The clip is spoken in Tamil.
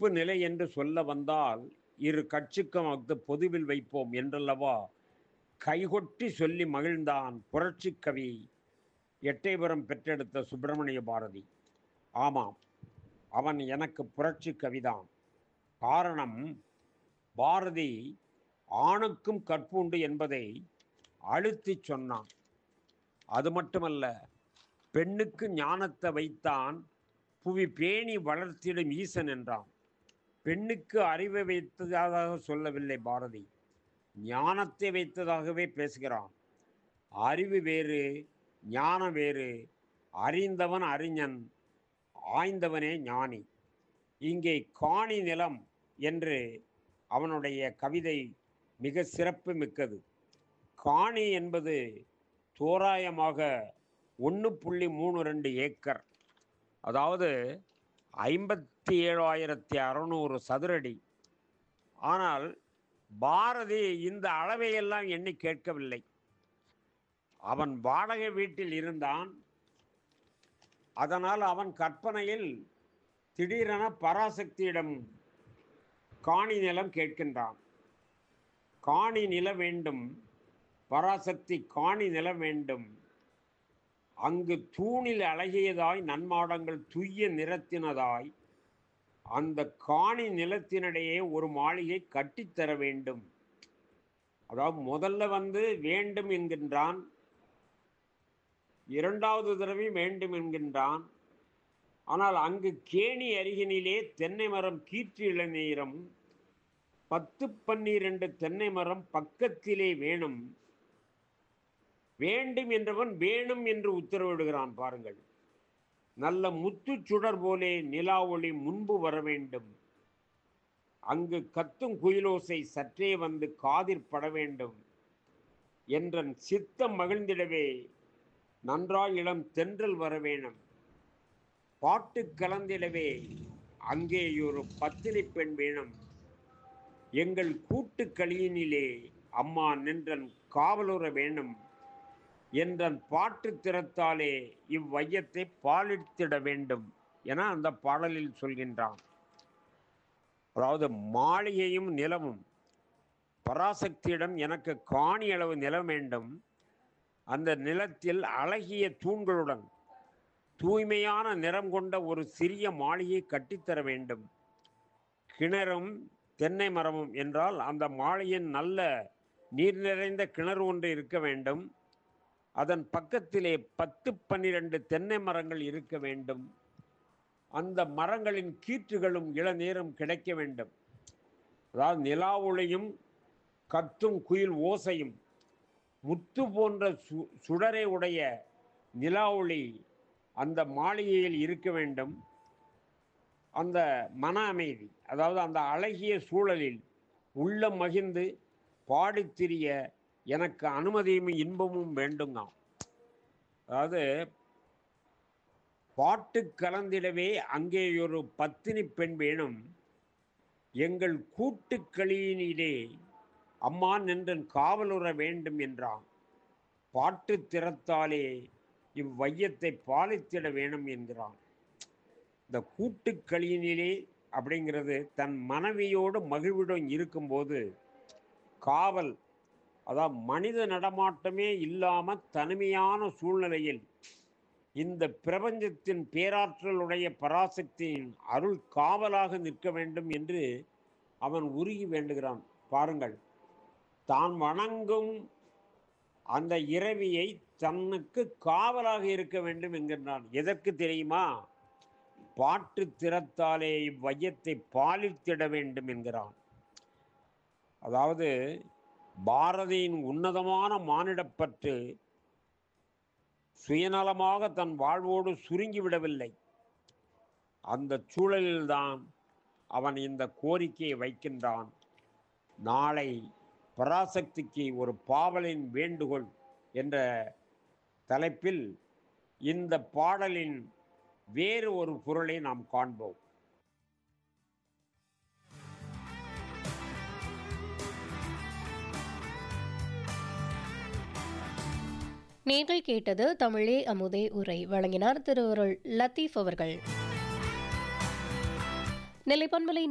இருப்பு நிலை என்று சொல்ல வந்தால் இரு கட்சிக்கும் அஃது பொதுவில் வைப்போம் என்றல்லவா கைகொட்டி சொல்லி மகிழ்ந்தான் புரட்சி கவி எட்டயபுரம் பெற்றெடுத்த சுப்பிரமணிய பாரதி ஆமாம் அவன் எனக்கு புரட்சி கவிதான் காரணம் பாரதி ஆணுக்கும் கற்புண்டு என்பதை அழுத்திச் சொன்னான் அது மட்டுமல்ல பெண்ணுக்கு ஞானத்தை வைத்தான் புவி பேணி வளர்த்திடும் ஈசன் என்றான் பெண்ணுக்கு அறிவை வைத்ததாக சொல்லவில்லை பாரதி ஞானத்தை வைத்ததாகவே பேசுகிறான் அறிவு வேறு ஞானம் வேறு அறிந்தவன் அறிஞன் ஆய்ந்தவனே ஞானி இங்கே காணி நிலம் என்று அவனுடைய கவிதை மிக சிறப்பு மிக்கது காணி என்பது தோராயமாக ஒன்று புள்ளி மூணு ரெண்டு ஏக்கர் அதாவது ஐம்பத்தி ஏழாயிரத்தி அறநூறு சதுரடி ஆனால் பாரதி இந்த அளவையெல்லாம் எண்ணி கேட்கவில்லை அவன் வாடகை வீட்டில் இருந்தான் அதனால் அவன் கற்பனையில் திடீரென பராசக்தியிடம் காணி நிலம் கேட்கின்றான் காணி நில வேண்டும் பராசக்தி காணி நில வேண்டும் அங்கு தூணில் அழகியதாய் நன்மாடங்கள் துய்ய நிறத்தினதாய் அந்த காணி நிலத்தினிடையே ஒரு மாளிகை கட்டித்தர வேண்டும் அதாவது முதல்ல வந்து வேண்டும் என்கின்றான் இரண்டாவது தடவை வேண்டும் என்கின்றான் ஆனால் அங்கு கேணி அருகினிலே தென்னை மரம் கீற்று இளநீரம் பத்து பன்னிரண்டு தென்னை மரம் பக்கத்திலே வேணும் வேண்டும் என்றவன் வேணும் என்று உத்தரவிடுகிறான் பாருங்கள் நல்ல முத்துச் சுடர் போலே நிலா ஒளி முன்பு வர வேண்டும் அங்கு கத்தும் குயிலோசை சற்றே வந்து காதிற் பட வேண்டும் என்றன் சித்தம் மகிழ்ந்திடவே நன்றாய் இளம் தென்றல் வர வேணும் பாட்டு கலந்திடவே அங்கே ஒரு பத்தினி பெண் வேணும் எங்கள் கூட்டு களியினிலே அம்மா நின்றன் காவலுற வேணும் என்றன் பாட்டு திறத்தாலே இவ்வையத்தை பாலித்திட வேண்டும் என அந்த பாடலில் சொல்கின்றான் அதாவது மாளிகையும் நிலமும் பராசக்தியிடம் எனக்கு காணி அளவு நிலம் வேண்டும் அந்த நிலத்தில் அழகிய தூண்களுடன் தூய்மையான நிறம் கொண்ட ஒரு சிறிய மாளிகை கட்டித்தர வேண்டும் கிணறும் தென்னை மரமும் என்றால் அந்த மாளிகையின் நல்ல நீர் நிறைந்த கிணறு ஒன்று இருக்க வேண்டும் அதன் பக்கத்திலே பத்து பன்னிரண்டு தென்னை மரங்கள் இருக்க வேண்டும் அந்த மரங்களின் கீற்றுகளும் இளநீரும் கிடைக்க வேண்டும் அதாவது நிலா ஒளியும் கத்தும் குயில் ஓசையும் முத்து போன்ற சு சுடரை உடைய நிலா ஒளி அந்த மாளிகையில் இருக்க வேண்டும் அந்த மன அமைதி அதாவது அந்த அழகிய சூழலில் உள்ளம் மகிழ்ந்து பாடித்திரிய எனக்கு அனுமதியும் இன்பமும் வேண்டுங்க அதாவது பாட்டு கலந்திடவே அங்கே ஒரு பத்தினி பெண் வேணும் எங்கள் கூட்டுக்களியினிலே அம்மா நின்றன் காவலுற வேண்டும் என்றான் பாட்டு திறத்தாலே இவ்வையத்தை பாலித்திட வேணும் என்கிறான் இந்த கூட்டுக்களியினிலே அப்படிங்கிறது தன் மனைவியோடு மகிழ்விடம் இருக்கும்போது காவல் அதாவது மனித நடமாட்டமே இல்லாமல் தனிமையான சூழ்நிலையில் இந்த பிரபஞ்சத்தின் பேராற்றலுடைய பராசக்தியின் அருள் காவலாக நிற்க வேண்டும் என்று அவன் உருகி வேண்டுகிறான் பாருங்கள் தான் வணங்கும் அந்த இரவியை தன்னுக்கு காவலாக இருக்க வேண்டும் என்கின்றான் எதற்கு தெரியுமா பாட்டு திறத்தாலே இவ்வையத்தை பாலித்திட வேண்டும் என்கிறான் அதாவது பாரதியின் உன்னதமான மானிடப்பற்று சுயநலமாக தன் வாழ்வோடு சுருங்கிவிடவில்லை அந்த சூழலில்தான் அவன் இந்த கோரிக்கையை வைக்கின்றான் நாளை பராசக்திக்கு ஒரு பாவலின் வேண்டுகோள் என்ற தலைப்பில் இந்த பாடலின் வேறு ஒரு பொருளை நாம் காண்போம் நீங்கள் கேட்டது தமிழே அமுதே உரை வழங்கினார் திருவருள் லத்தீப் அவர்கள் நெல்லை பண்பலை